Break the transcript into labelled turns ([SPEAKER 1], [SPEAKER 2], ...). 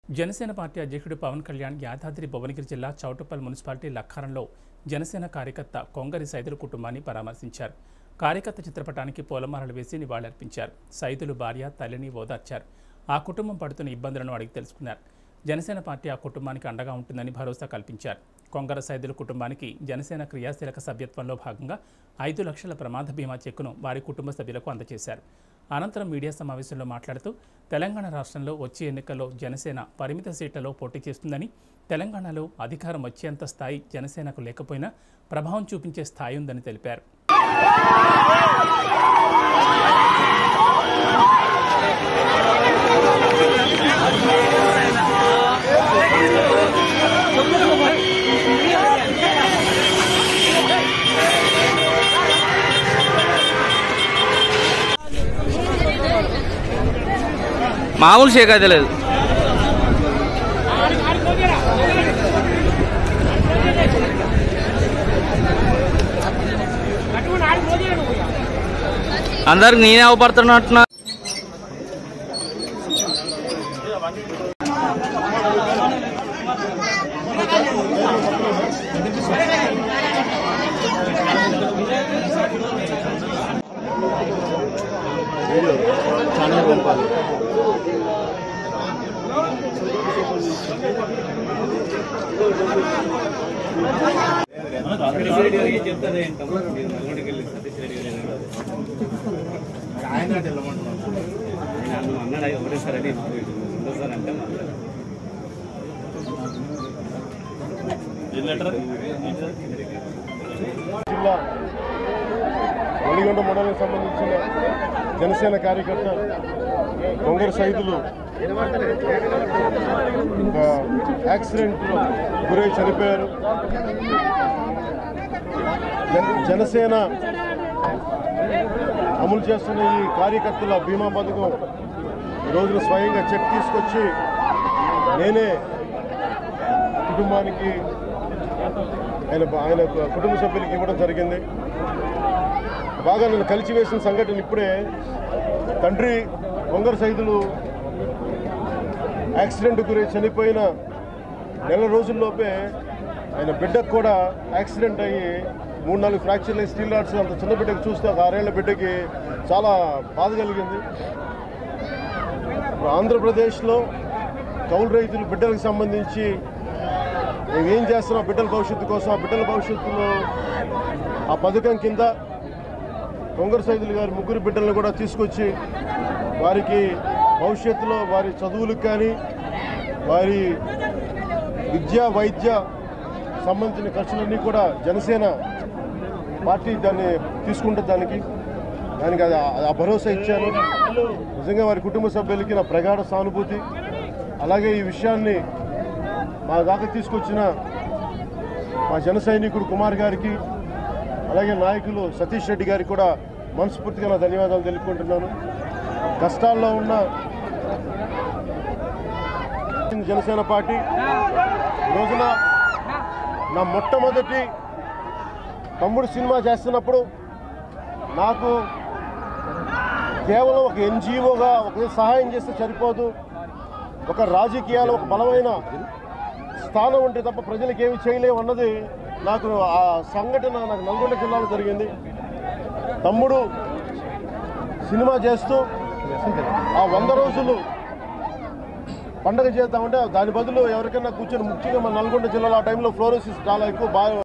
[SPEAKER 1] Janasena party అధ్యక్షుడు పవన్ కళ్యాణ్ యాదాద్రి భువనగిరి జిల్లా Choutuppal municipality లక్కారంలో Janasena కార్యకర్త కొంగరి సైదులు కుటుంబాన్ని పరామర్శించారు కార్యకర్త చిత్రపటానికి పూలమాలలు వేసి నివాళులర్పించారు సైదులు భార్య తల్లిని ఓదార్చారు ఆ కుటుంబం పడుతున్న ఇబ్బందులను అడిగి తెలుసుకున్నారు జనసేన పార్టీ ఆ కుటుంబానికి అండగా ఉంటుందని భరోసా కల్పించారు కొంగర సైదుల కుటుంబానికి జనసేన క్రియాశీలక సభ్యత్వంలో భాగంగా ఐదు లక్షల ప్రమాద బీమా చెక్కును వారి కుటుంబ సభ్యులకు అందజేశారు అనంతరం మీడియా సమావేశంలో మాట్లాడుతూ తెలంగాణ రాష్ట్రంలో వచ్చే ఎన్నికల్లో జనసేన పరిమిత సీట్లలో పోటీ చేస్తుందని తెలంగాణలో అధికారం వచ్చేంత స్థాయి జనసేనకు లేకపోయినా ప్రభావం చూపించే స్థాయి ఉందని తెలిపారు
[SPEAKER 2] మామూలు షేక్ అయితే లేదు అందరికి నేనే అవపడుతున్నట్టున్నా
[SPEAKER 3] జిల్లా వలిగొండ మండలానికి సంబంధించిన జనసేన కార్యకర్త కొంగర సైదులు ఒక యాక్సిడెంట్లో గురై చనిపోయారు జన- జనసేన అమలు చేస్తున్న ఈ కార్యకర్తల బీమా పథకం ఈ రోజున స్వయంగా చెక్ తీసుకొచ్చి నేనే కుటుంబానికి ఆయన ఆయన కుటుంబ సభ్యులకి ఇవ్వడం జరిగింది బాగా నన్ను కలిసి వేసిన సంఘటన ఇప్పుడే తండ్రి కొంగర సైదులు యాక్సిడెంట్ గురై చనిపోయిన నెల రోజుల్లోపే ఆయన బిడ్డకు కూడా యాక్సిడెంట్ అయ్యి మూడు నాలుగు ఫ్రాక్చర్లు అయ్యి స్టీల్ రాడ్స్ అంత చిన్న బిడ్డకు చూస్తే ఒక ఆరేళ్ల బిడ్డకి చాలా బాధ కలిగింది ఇప్పుడు ఆంధ్రప్రదేశ్లో కౌలు రైతులు బిడ్డలకు సంబంధించి మేము ఏం చేస్తున్నాం బిడ్డల భవిష్యత్తు కోసం ఆ బిడ్డల భవిష్యత్తులో ఆ పథకం కింద కొంగర సైదులు గారి ముగ్గురు బిడ్డలను కూడా తీసుకొచ్చి వారికి భవిష్యత్తులో వారి చదువులకు కానీ వారి విద్య వైద్య సంబంధించిన ఖర్చులన్నీ కూడా జనసేన పార్టీ దాన్ని తీసుకుంటుంది దానికి దానికి అది ఆ భరోసా ఇచ్చాను నిజంగా వారి కుటుంబ సభ్యులకి నా ప్రగాఢ సానుభూతి అలాగే ఈ విషయాన్ని మా దాకా తీసుకొచ్చిన మా జన సైనికుడు కుమార్ గారికి అలాగే నాయకులు సతీష్ రెడ్డి గారికి కూడా మనస్ఫూర్తిగా నా ధన్యవాదాలు తెలుపుకుంటున్నాను కష్టాల్లో ఉన్న జనసేన పార్టీ ఈ రోజున నా మొట్టమొదటి తమ్ముడు సినిమా చేస్తున్నప్పుడు నాకు కేవలం ఒక ఎన్జిఓగా ఒక సహాయం చేస్తే సరిపోదు ఒక రాజకీయాలు ఒక బలమైన స్థానం ఉంటే తప్ప ప్రజలకు ఏమి చేయలేము అన్నది నాకు ఆ సంఘటన నాకు నల్గొండ జిల్లాలో జరిగింది తమ్ముడు సినిమా చేస్తూ ఆ వంద రోజులు పండగ చేద్దామంటే దాని బదులు ఎవరికైనా కూర్చొని ముఖ్యంగా మన నల్గొండ జిల్లాలో ఆ టైంలో ఫ్లోరోసిస్ చాలా ఎక్కువ బాగా